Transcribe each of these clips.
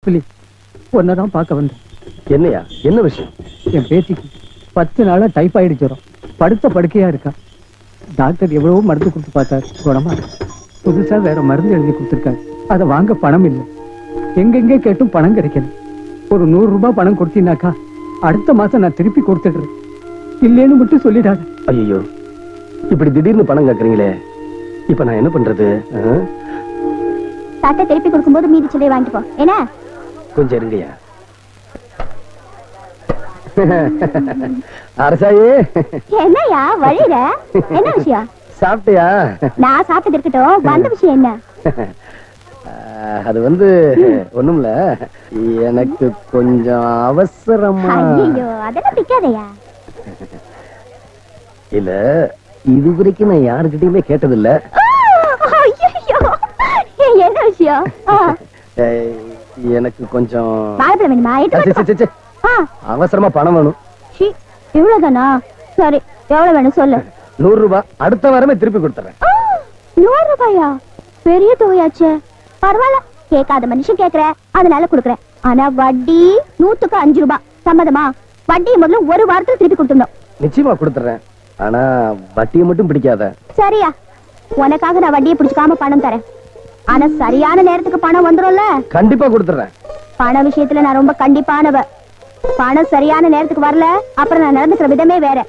Please தான் பார்க்க வந்தேன் என்னையா என்ன விஷயம் என் பேத்திக்கு பத்து நாளா டைபாய்டு ஜுரம் படுத்த படுக்கையா இருக்கா டாக்டர் எவ்வளவோ மருந்து கொடுத்து பார்த்தார் குணமா இருக்கு. புதுசா வேற மருந்து எழுதி கொடுத்துருக்காரு அதை வாங்க பணம் இல்லை எங்கெங்க கேட்டும் பணம் கிடைக்கல ஒரு நூறு ரூபாய் பணம் கொடுத்தீங்கன்னாக்கா அடுத்த மாசம் நான் திருப்பி கொடுத்துடுறேன் இல்லைன்னு மட்டும் சொல்லிடாத ஐயோ இப்படி திடீர்னு பணம் கேக்குறீங்களே இப்ப நான் என்ன பண்றது ஆ? சட்டை திருப்பி கொடுக்கும்போது மீதி சிலையை வாங்கிட்டு போ என்ன கொஞ்சம் இருங்கய்யா அரசாயே என்னய்யா வழியில என்ன விஷயம் சாப்பிட்டியா நான் சாப்பிட்டது இருக்கட்டும் வந்த விஷயம் என்ன ஆஹ், அது வந்து ஒண்ணுமில்ல எனக்கு கொஞ்சம் அவசரமா ஐயோ அதெல்லாம் பிக்காதையா இல்ல இது வரைக்கும் நான் யாருக்கிட்டயுமே கேட்டதில்ல ஐயோ என்ன விஷயம் ஆ, அஹ், எனக்கு கொஞ்சம் வாழைப்பழம் வேணுமா அஹ், எட்டு சே, சே, சே, சே. ஆ அவசரமா பணம் வேணும் ஷீ இவ்வளவுதானா சரி எவ்வளவு வேணும் சொல்லு நூறு ரூபாய் அடுத்த வாரமே திருப்பி கொடுத்துறேன் ஆ, நூறு ரூபாயா பெரிய தொகையாச்சே பரவாயில்ல கேட்காத மனுஷன் கேக்குற அதனால கொடுக்குறேன் ஆனா வட்டி நூத்துக்கு அஞ்சு ரூபாய் சம்மதமா வட்டியை முதல்ல ஒரு வாரத்துல திருப்பி கொடுத்துடணும் நிச்சயமா கொடுத்துறேன் ஆனா வட்டியை மட்டும் பிடிக்காத சரியா உனக்காக நான் வட்டியை பிடிச்சுக்காம பணம் தரேன் ஆனா சரியான நேரத்துக்கு பணம் வந்துரும்ல கண்டிப்பா கொடுத்துறேன் பண விஷயத்துல நான் ரொம்ப கண்டிப்பானவ பணம் சரியான நேரத்துக்கு வரல அப்புறம் நான் நடந்துக்கிற விதமே வேற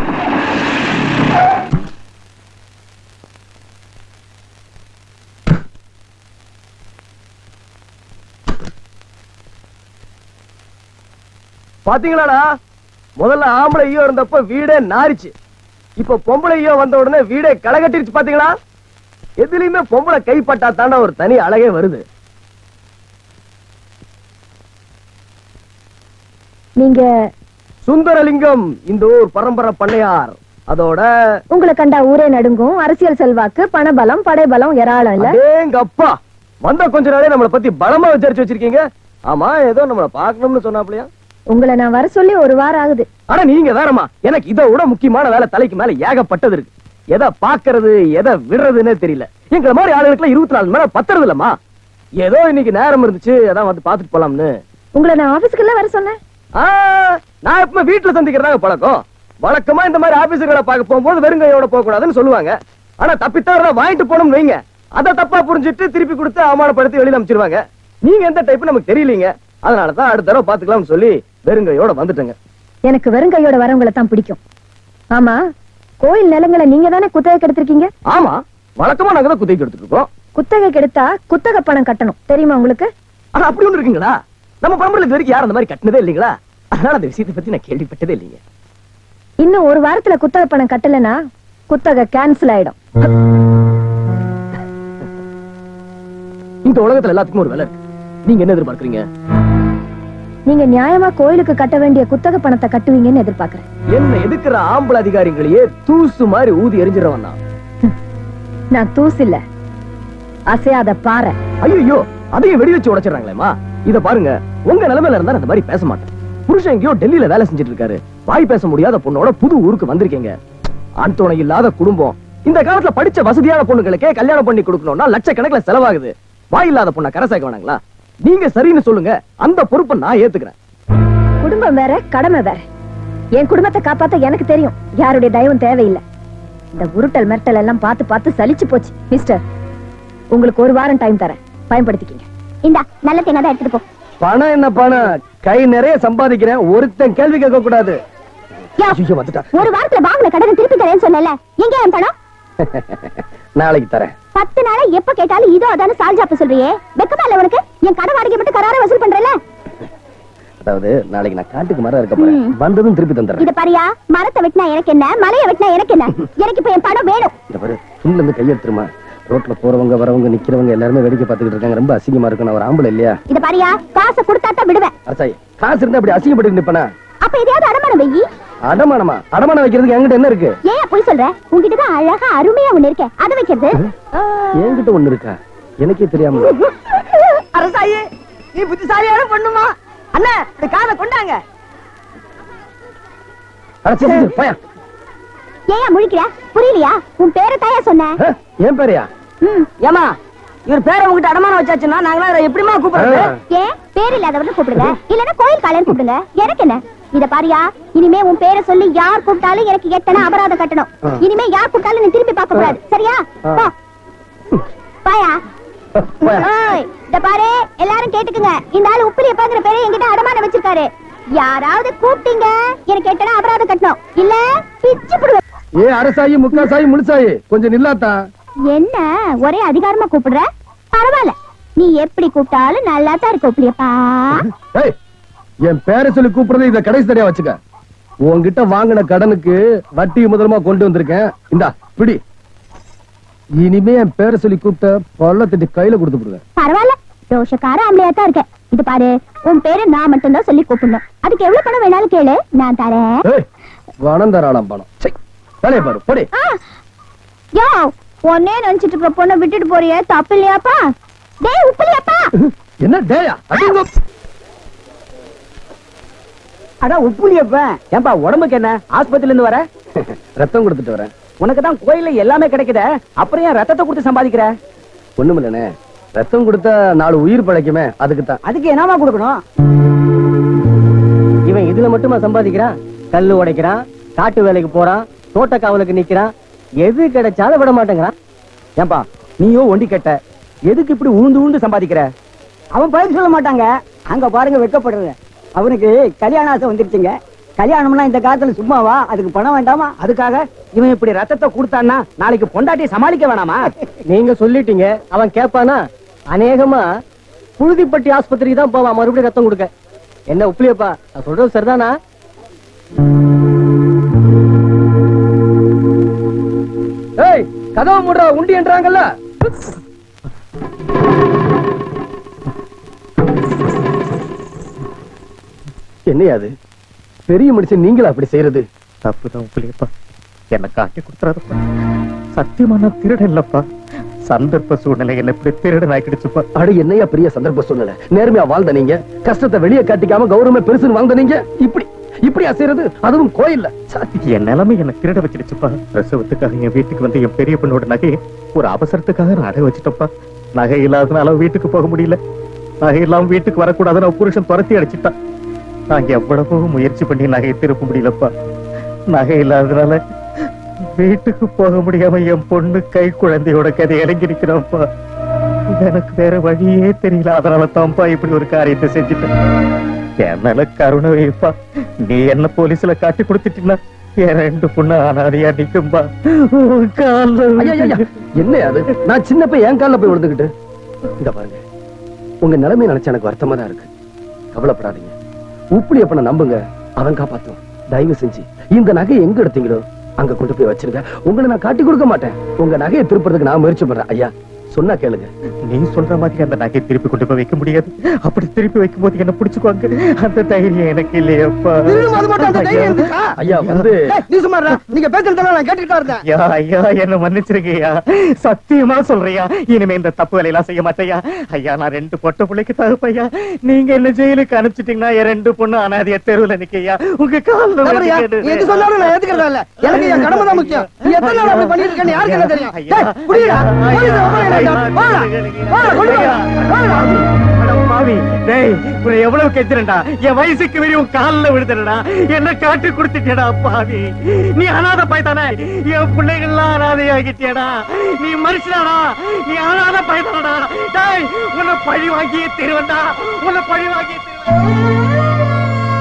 பாத்தீங்களாடா முதல்ல ஆம்பளை ஐயோ இருந்தப்ப வீடே நாரிச்சு இப்ப பொம்பளை ஐயோ வந்த உடனே வீடே களைகட்டிருச்சு பாத்தீங்களா எதுலயுமே பொம்பளை கைப்பட்டா தாண்டா ஒரு தனி அழகே வருது நீங்க சுந்தரலிங்கம் இந்த ஊர் பரம்பரை பண்ணையார் அதோட உங்களை கண்டா ஊரே நடுங்கும் அரசியல் செல்வாக்கு பணபலம் படைபலம் ஏராளம் இல்ல எங்க அப்பா வந்த கொஞ்ச நாளே நம்மளை பத்தி பலமா விசாரிச்சு வச்சிருக்கீங்க ஆமா ஏதோ நம்மள பாக்கணும்னு சொன்னாப்லையா உங்களை நான் வர சொல்லி ஒரு வாரம் ஆகுது ஆனா நீங்க வேறமா எனக்கு இதை விட முக்கியமான வேலை தலைக்கு மேல ஏகப்பட்டது இருக்கு எதை பாக்குறது எதை விடுறதுன்னே தெரியல எங்களை மாதிரி ஆளுகளுக்குலாம் இருபத்தி நாலு மணி நேரம் பத்துறது இல்லம்மா ஏதோ இன்னைக்கு நேரம் இருந்துச்சு அதான் வந்து பாத்துட்டு போலாம்னு உங்களை நான் ஆபீஸ்க்கு எல்லாம் வர சொன்னேன் ஆ, நான் எப்பவுமே வீட்டுல சந்திக்கிறதாங்க பழக்கம் வழக்கமா இந்த மாதிரி ஆபீஸுகளை பார்க்க போகும்போது வெறுங்கையோட போக கூடாதுன்னு சொல்லுவாங்க ஆனா தப்பித்தவரை வாங்கிட்டு போகணும்னு வைங்க அதை தப்பா புரிஞ்சுட்டு திருப்பி கொடுத்து அவமானப்படுத்தி வெளியில அமைச்சிருவாங்க நீங்க எந்த டைப் நமக்கு தெரியலீங்க அதனாலதான் அடுத்த தடவை பாத்துக்கலாம்னு சொல்லி வெறுங்கையோட வந்துட்டேங்க எனக்கு வெறும் கையோட வரவங்களை தான் பிடிக்கும் ஆமா கோயில் நிலங்களை நீங்க தானே குத்தகைக்கு எடுத்திருக்கீங்க ஆமா வழக்கமா நாங்க தான் குத்தைக்கு எடுத்துட்டு இருக்கோம் குத்தகைக்கு எடுத்தா குத்தகை பணம் கட்டணும் தெரியுமா உங்களுக்கு ஆனா அப்படி ஒண்ணு இருக்குங்களா நம்ம பரம்பரையில இது வரைக்கும் யாரும் அந்த மாதிரி கட்டினதே இல்லைங்களா அதனால அந்த விஷயத்தை பத்தி நான் கேள்விப்பட்டதே இல்லைங்க இன்னும் ஒரு வாரத்துல குத்தகை பணம் கட்டலைன்னா குத்தகை கேன்சல் ஆயிடும் இந்த உலகத்துல எல்லாத்துக்கும் ஒரு விலை இருக்கு நீங்க என்ன எதிர்பார்க்கறீங்க நீங்க நியாயமா கோயிலுக்கு கட்ட வேண்டிய குத்தகை பணத்தை கட்டுவீங்கன்னு எதிர்பார்க்கறேன் என்ன எதுக்குற ஆம்பளை அதிகாரிகளையே தூசு மாதிரி ஊதி எரிஞ்சிடவன் நான் நான் தூசு இல்ல அசையாத பாறை ஐயோ அதையும் வெடி வச்சு உடைச்சிடறாங்களேமா இத பாருங்க உங்க நிலைமையில இருந்தா நான் இந்த மாதிரி பேச மாட்டேன் புருஷன் எங்கேயோ டெல்லியில வேலை செஞ்சுட்டு இருக்காரு வாய் பேச முடியாத பொண்ணோட புது ஊருக்கு வந்திருக்கீங்க ஆண் துணை இல்லாத குடும்பம் இந்த காலத்துல படிச்ச வசதியான பொண்ணுங்களுக்கே கல்யாணம் பண்ணி கொடுக்கணும்னா லட்சக்கணக்கில் செலவாகுது வாய் இல்லாத பொண்ணை கரை சேர்க்க வேணாங்களா நீங்க சரின்னு சொல்லுங்க அந்த பொறுப்பை நான் ஏத்துக்கிறேன் குடும்பம் வேற கடமை வேற என் குடும்பத்தை காப்பாத்த எனக்கு தெரியும் யாருடைய தயவும் தேவையில்லை இந்த உருட்டல் மிரட்டல் எல்லாம் பார்த்து பார்த்து சலிச்சு போச்சு மிஸ்டர் உங்களுக்கு ஒரு வாரம் டைம் தரேன் பயன்படுத்திக்கிங்க இந்தா நல்ல தேங்காய் தான் எடுத்துட்டு போ பணம் என்ன பணம் கை நிறைய சம்பாதிக்கிறேன் ஒருத்தன் கேள்வி கேட்க கூடாது யோ, ஐயோ, வந்துட்டா. ஒரு வாரத்துல வாங்கின கடனை திருப்பி தரேன்னு சொன்னல எங்க என் பணம் நாளைக்கு தரேன் பத்து நாளா எப்ப கேட்டாலும் இதோ அதான சால்ஜாப்பு சொல்றியே வெக்கமா இல்ல உனக்கு என் கடை வாடகை மட்டும் கரார வசூல் பண்றல அதாவது நாளைக்கு நான் காட்டுக்கு மரம் இருக்க போறேன் ம். வந்ததும் திருப்பி தந்துடுறேன் இத பாரியா மரத்தை வெட்டினா எனக்கு என்ன மலையை வெட்டினா எனக்கு என்ன எனக்கு இப்ப என் பணம் வேணும் இந்த பாரு துண்டுல இருந்து கையெடுத்துருமா ரோட்ல போறவங்க வரவங்க நிக்கிறவங்க எல்லாருமே வேடிக்கை பார்த்துக்கிட்டு இருக்காங்க ரொம்ப அசிங்கமா இருக்கும் நான் ஒரு ஆம்பளை இல்லையா இத பாரியா காசை கொடுத்தா தான் விடுவேன் அரசாய் காசு இருந்தா அப்படி அசிங்கப்பட்டு நிப்பனா அப்ப எதையாவது அடமானம் வெயி அடமானமா அடமானம் வைக்கிறதுக்கு என்கிட்ட என்ன இருக்கு ஏன் போய் சொல்ற உன்கிட்ட தான் அழகா அருமையா ஒண்ணு இருக்கே அதை வைக்கிறது என்கிட்ட ஒண்ணு இருக்கா எனக்கே தெரியாம அரசாயி நீ புத்திசாலியான பொண்ணுமா அண்ணா இந்த காதை கொண்டாங்க அட, சரி, சரி, போயா. ஏன் முழிக்கிற புரியலையா உன் பேரை தாயா சொன்ன ஆ, என் பேரையா ம் ஏமா இவர் பேரை உங்ககிட்ட அடமானம் வச்சாச்சுன்னா நாங்களாம் இவரை எப்படிமா கூப்பிடுறது ஏன் பேர் இல்லாதவர்னு கூப்பிடுங்க இல்லன்னா கோயில் காலைன்னு கூப்பிடுங்க எனக்கு என்ன இத பாரியா இனிமே உன் பேரை சொல்லி யார் கூப்பிட்டாலும் எனக்கு எத்தனை அபராதம் கட்டணும் இனிமே யார் கூப்பிட்டாலும் நீ திரும்பி பார்க்க கூடாது சரியா போ பாயா ஓய் இத பாரு எல்லாரும் கேட்டுக்குங்க இந்த ஆளு உப்பிலி எப்பாங்கிற பேரை என்கிட்ட அடமானம் வச்சிருக்காரு யாராவது கூப்பிட்டீங்க எனக்கு எத்தனை அபராதம் கட்டணும் இல்ல பிச்சு புடுவேன் ஏ அரசாயி முக்காசாயி முழுசாயி கொஞ்சம் நில்லாத்தா என்ன ஒரே அதிகாரமா கூப்பிடுற பரவாயில்ல நீ எப்படி கூப்பிட்டாலும் நல்லா தான் இருக்க உப்பிலியப்பா ஏய் என் பேரை சொல்லி கூப்பிடுறது இத கடைசி தடையா வச்சுக்க உன்கிட்ட வாங்கின கடனுக்கு வட்டி முதலமா கொண்டு வந்திருக்கேன் இந்தா பிடி இனிமே என் பேரை சொல்லி கூப்பிட்ட பல்ல தட்டி கையில கொடுத்து விடுவேன் பரவாயில்ல ரோஷக்கார ஆம்பளையா தான் இருக்க இது பாரு உன் பேரு நான் மட்டும் தான் சொல்லி கூப்பிடணும் அதுக்கு எவ்வளவு பணம் வேணாலும் கேளு நான் தரேன் ஏய் பணம் தராளாம் பணம் சை வேலையை பாரு போடி ஆ, யோ ஒன்னே நினைச்சிட்டு இருக்க பொண்ணை விட்டுட்டு போறியே தப்பு இல்லையாப்பா டேய் உப்பிலியாப்பா என்ன டேயா அடிங்க அடா உப்புலியப்ப ஏன்பா உடம்புக்கு என்ன ஆஸ்பத்திரில இருந்து வர ரத்தம் கொடுத்துட்டு வரேன் உனக்கு தான் கோயில்ல எல்லாமே கிடைக்குதே அப்புறம் ஏன் ரத்தத்தை கொடுத்து சம்பாதிக்கிற ஒண்ணுமில்லனே ரத்தம் கொடுத்தா நாலு உயிர் பழைக்குமே அதுக்கு தான் அதுக்கு என்னமா கொடுக்கணும் இவன் இதுல மட்டுமா சம்பாதிக்கிறான் கல்லு உடைக்கிறான் காட்டு வேலைக்கு போறான் தோட்ட காவலுக்கு நிக்கிறான் எது கிடைச்சாலும் விட மாட்டேங்கிறான் ஏன்பா நீயோ ஒண்டி கட்ட எதுக்கு இப்படி உழுந்து உழுந்து சம்பாதிக்கிற அவன் பதில் சொல்ல மாட்டாங்க அங்க பாருங்க வெக்கப்படுறது அவனுக்கு கல்யாண ஆசை வந்துருச்சுங்க கல்யாணம்னா இந்த காலத்துல சும்மாவா அதுக்கு பணம் வேண்டாமா அதுக்காக இவன் இப்படி ரத்தத்தை கொடுத்தான்னா நாளைக்கு பொண்டாட்டியை சமாளிக்க வேணாமா நீங்க சொல்லிட்டீங்க அவன் கேட்பானா அநேகமா புழுதிப்பட்டி ஆஸ்பத்திரிக்கு தான் போவான் மறுபடியும் ரத்தம் கொடுக்க என்ன உப்பிலியப்பா நான் சொல்றது சரிதானா ஏய் கதவை மூடுறா உண்டி என்றாங்கல்ல என்னையா அது பெரிய மனுஷன் நீங்களா அப்படி செய்யறது தப்புதான் உப்பிலியப்பா என்ன காட்டி கொடுத்துறாதப்பா சத்தியமா நான் திருடன் இல்லப்பா சந்தர்ப்ப சூழ்நிலை என்ன இப்படி திருடன் ஆக்கிடுச்சுப்பா அட என்னையா பெரிய சந்தர்ப்ப சூழ்நிலை நேர்மையா வாழ்ந்த நீங்க கஷ்டத்தை வெளியே காட்டிக்காம கௌரவமே பெருசுன்னு வாழ்ந்த நீங்க இப்படி இப்படியா செய்யறது அதுவும் கோயில்ல சாத்தி என் நிலைமை என்ன திருட வச்சிடுச்சுப்பா பிரசவத்துக்காக என் வீட்டுக்கு வந்து என் பெரிய பொண்ணோட நகையை ஒரு அவசரத்துக்காக நான் அடை வச்சுட்டப்பா நகை இல்லாதனால வீட்டுக்கு போக முடியல நகை இல்லாம வீட்டுக்கு வரக்கூடாதுன்னு அவன் புருஷன் துரத்தி அடிச்சிட்டான் நான் எவ்வளவோ முயற்சி பண்ணி நகையை திருப்ப முடியலப்பா நகை இல்லாதனால வீட்டுக்கு போக முடியாம என் பொண்ணு கை குழந்தையோட கதை இறங்கி நிக்கிறோம்ப்பா எனக்கு வேற வழியே தெரியல அதனால தான்ப்பா இப்படி ஒரு காரியத்தை செஞ்சுட்டேன் என் மேல கருணை வைப்பா நீ என்ன போலீஸ்ல காட்டி கொடுத்துட்டீங்கன்னா என் ரெண்டு பொண்ணு அனாதையா நிக்கும்பா உன் கால்ல ஐயா, ஐயா, ஐயா, என்ன அது நான் சின்ன போய் என் கால்ல போய் விழுந்துகிட்டு இந்த பாருங்க உங்க நிலைமை நினைச்சா எனக்கு வருத்தமா தான் இருக்கு கவலைப்படாதீங்க உப்புளி அப்பனை நம்புங்க அவன் காப்பாத்தும் தயவு செஞ்சு இந்த நகையை எங்க எடுத்தீங்களோ அங்க கொண்டு போய் வச்சிருங்க உங்களை நான் காட்டி கொடுக்க மாட்டேன் உங்க நகையை திருப்புறதுக்கு நான் முயற்சி பண்றேன் ஐயா சொன்னா கேளுங்க நீ சொல்ற மாதிரி அந்த நகை திருப்பி கொண்டு போய் வைக்க முடியாது அப்படி திருப்பி வைக்கும் போது என்ன பிடிச்சுக்குவாங்க அந்த தைரியம் எனக்கு இல்லையப்பா ஐயா வந்து நீ சும்மா நீங்க பேசுறதெல்லாம் நான் கேட்டுக்கிட்டா இருந்தேன் ஐயா ஐயா என்ன மன்னிச்சிருக்கீயா சத்தியமா சொல்றியா இனிமே இந்த தப்பு வேலையெல்லாம் செய்ய மாட்டேயா ஐயா நான் ரெண்டு பொட்ட பிள்ளைக்கு தகுப்பையா நீங்க என்ன ஜெயிலுக்கு அனுப்பிச்சிட்டீங்கன்னா என் ரெண்டு பொண்ணு அனாதைய தெருவுல நிக்கையா உங்க கால்ல தவறுயா, நீ எது சொன்னாலும் நான் ஏத்துக்கிறதா இல்ல எனக்கு என் கடமை தான் முக்கியம் நீ எத்தனை நாள் அப்படி பண்ணிட்டு இருக்கேன்னு யாருக்கு என்ன தெரியும் ஐயா, டேய், புடிடா, ஐயா, போலீஸ் ஐயா, வர வேண்டாம். ஐயா, வாடா, வாடா, கொண்டு வா, வாடா. அட பாவி, டேய், உன்னை எவ்வளவு கெஞ்சிரண்டா என் வயசுக்கு மீறி உன் கால்ல விழுதுடா என்ன காட்டி கொடுத்துட்டேடா பாவி நீ அனாதை பாய்தானே என் பிள்ளைகள்லாம் அனாதையாகிட்டியடா நீ மனுஷனாடா நீ அனாதை பாய்தானடா டேய் உன்னை பழி வாங்கியே திருவண்டா உன்னை பழி வாங்கியே திருவண்டா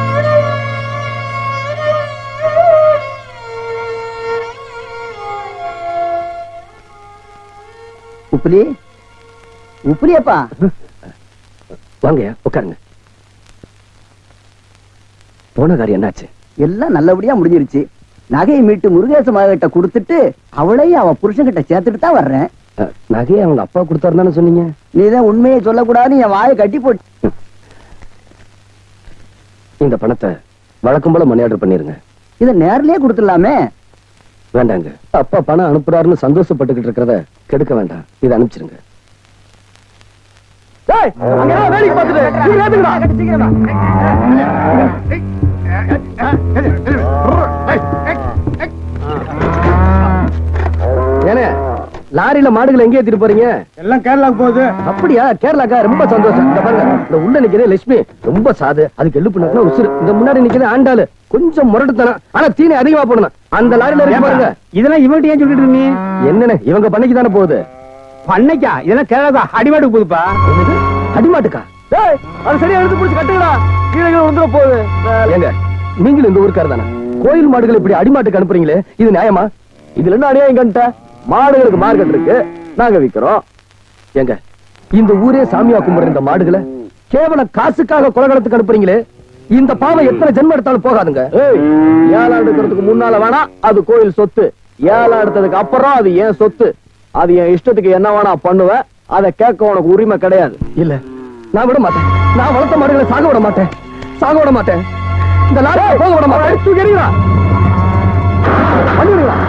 உப்புலி உப்புலியப்பா வாங்கய்யா உட்காருங்க போன காரியம் என்னாச்சு எல்லாம் நல்லபடியா முடிஞ்சிருச்சு நகையை மீட்டு முருகேச மகிட்ட கொடுத்துட்டு அவளையும் அவன் புருஷன்கிட்ட சேர்த்துட்டு தான் வர்றேன் அஹ், நகையை அவங்க அப்பா கொடுத்தாருன்னு சொன்னீங்க நீதான் உண்மையை சொல்லக்கூடாதுன்னு என் வாயை கட்டி போட்டு இந்த பணத்தை வழக்கம் போல மணி ஆர்டர் பண்ணிருங்க இதை நேர்லயே கொடுத்துடலாமே வேண்டாங்க அப்பா பணம் அனுப்புறாருன்னு சந்தோஷப்பட்டுக்கிட்டு இருக்கிறத கெடுக்க வேண்டாம் இதை அனுப்பிச்சிருங்க வேலைக்கு ஏனே லாரியில மாடுகளை எங்க ஏத்திட்டு போறீங்க எல்லாம் கேரளாக்கு போகுது அப்படியா கேரளாக்கா ரொம்ப சந்தோஷம் இந்த பாருங்க இந்த உள்ள நிக்கிறே லட்சுமி ரொம்ப சாது அதுக்கு எள்ளு பண்ணா உசுறு இந்த முன்னாடி நிக்கிறே ஆண்டாளு கொஞ்சம் முரட்டுத்தனம் ஆனா தீனி அதிகமா போடணும் அந்த லாரியில இருக்கு பாருங்க இதெல்லாம் இவன்ட்டு ஏன் சொல்லிட்டு இருந்தீ என்னன்னு இவங்க பண்ணைக்கு தானே போகுது பண்ணைக்கா இதெல்லாம் கேரளாக்கா அடிமாட்டுக்கு போகுதுப்பா என்னது? அடிமாட்டுக்கா டேய் அது சரியா எடுத்து புடிச்சு கட்டுங்கடா கீழே கீழே வந்துட போகுது ஏங்க நீங்களும் இந்த ஊருக்கார தானே கோயில் மாடுகள் இப்படி அடிமாட்டுக்கு அனுப்புறீங்களே இது நியாயமா இதுல என்ன அநியாயம் கண்ட மாடுகளுக்கு மார்க்கெட் இருக்கு நாங்க விக்கிறோம் ஏங்க இந்த ஊரே சாமியா கும்பிடுற இந்த மாடுகளை கேவலம் காசுக்காக கொலகலத்துக்கு அனுப்புறீங்களே இந்த பாவம் எத்தனை ஜென்மம் எடுத்தாலும் போகாதுங்க ஏய் ஏழாம் எடுக்கிறதுக்கு முன்னால வேணா அது கோயில் சொத்து ஏழாம் எடுத்ததுக்கு அப்புறம் அது ஏன் சொத்து அது என் இஷ்டத்துக்கு என்ன வேணா பண்ணுவேன் அதை கேட்க உனக்கு உரிமை கிடையாது இல்ல நான் விட மாட்டேன் நான் வளர்த்த மாடுகளை சாக விட மாட்டேன் சாக விட மாட்டேன் இந்த லாரி போக விட மாட்டேன் தூக்கி எறியுடா. பண்ணி விடுடா.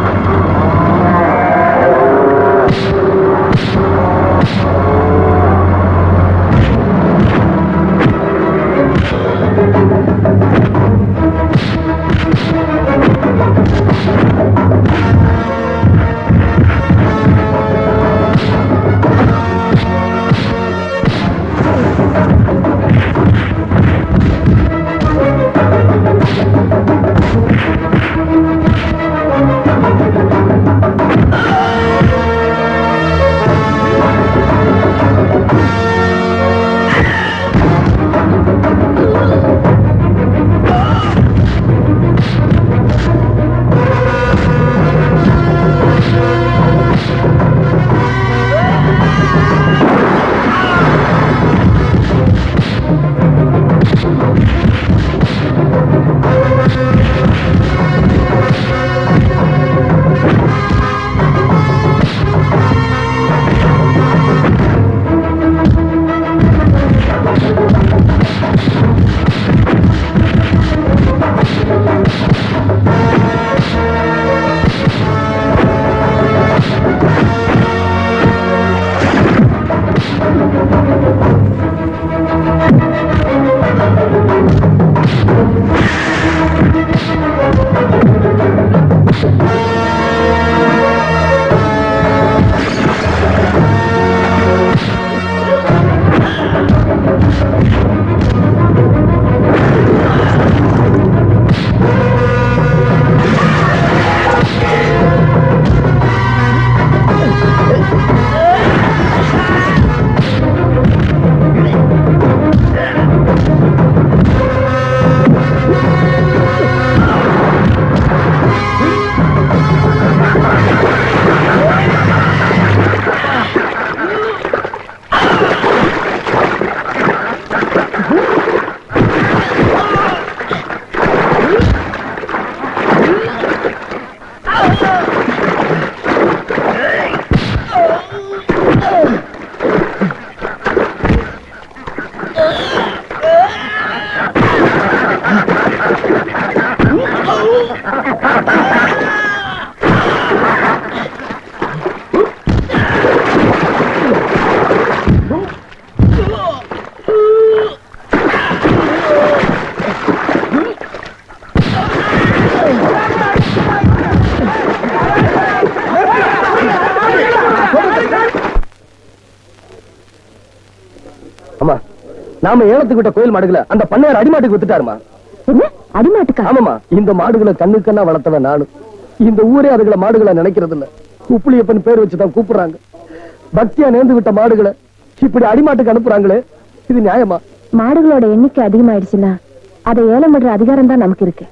ஆமா நாம ஏலத்துக்கு விட்ட கோயில் மாடுகளை அந்த பண்ணையார் அடிமாட்டுக்கு வித்துட்டாருமா என்ன அடிமாட்டுக்கா ஆமாமா இந்த மாடுகளை கண்ணுக்கண்ணா வளர்த்தவன் நானும் இந்த ஊரே அதுகளை மாடுகளை நினைக்கிறது இல்ல உப்புளியப்பன் பேர் வச்சுதான் கூப்பிடுறாங்க பக்தியா நேர்ந்து விட்ட மாடுகளை இப்படி அடிமாட்டுக்கு அனுப்புறாங்களே இது நியாயமா மாடுகளோட எண்ணிக்கை அதிகமாயிடுச்சுன்னா அதை ஏலம் விடுற அதிகாரம் தான் நமக்கு இருக்கு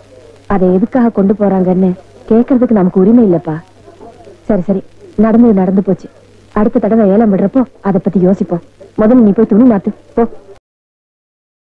அதை எதுக்காக கொண்டு போறாங்கன்னு கேக்குறதுக்கு நமக்கு உரிமை இல்லப்பா சரி சரி நடந்தது நடந்து போச்சு அடுத்த தடவை ஏலம் விடுறப்போ அதை பத்தி யோசிப்போம் முதல்ல நீ போய் துணி மாத்து போ